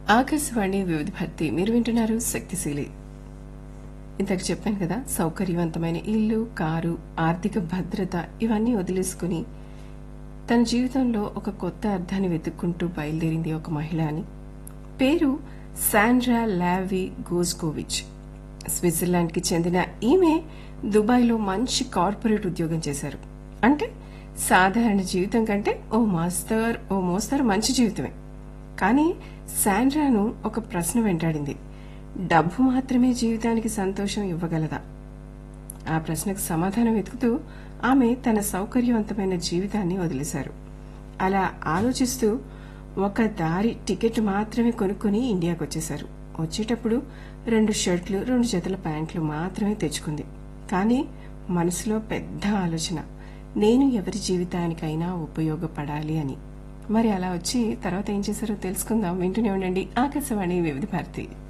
ఆకాశవాణి వివిధ భర్తీ మీరు వింటున్నారు శక్తిశీలి ఇంతకు చెప్పాను కదా సౌకర్యవంతమైన ఇల్లు కారు ఆర్థిక భద్రత ఇవన్నీ వదిలేసుకుని తన జీవితంలో ఒక కొత్త అర్థాన్ని వెతుక్కుంటూ బయలుదేరింది ఒక మహిళ అని పేరు శాండ్రా లావి గోజ్కోవిచ్ స్విట్జర్లాండ్కి చెందిన ఈమె దుబాయ్లో మంచి కార్పొరేట్ ఉద్యోగం చేశారు అంటే సాధారణ జీవితం కంటే ఓ మాస్తర్ ఓ మోస్తరు మంచి జీవితమే కానీ శాండ్రాను ఒక ప్రశ్న వెంటాడింది డబ్బు మాత్రమే జీవితానికి సంతోషం ఇవ్వగలదా ఆ ప్రశ్నకు సమాధానం వెతుకుతూ ఆమె తన సౌకర్యవంతమైన జీవితాన్ని వదిలేశారు అలా ఆలోచిస్తూ ఒక దారి టికెట్ మాత్రమే కొనుక్కొని ఇండియాకు వచ్చేశారు వచ్చేటప్పుడు రెండు షర్ట్లు రెండు జతల ప్యాంట్లు మాత్రమే తెచ్చుకుంది కానీ మనసులో పెద్ద ఆలోచన నేను ఎవరి జీవితానికైనా ఉపయోగపడాలి అని మరి అలా వచ్చి తర్వాత ఏం చేశారో తెలుసుకుందాం వింటూనే ఉండండి ఆకాశవాణి వివిధ భారతి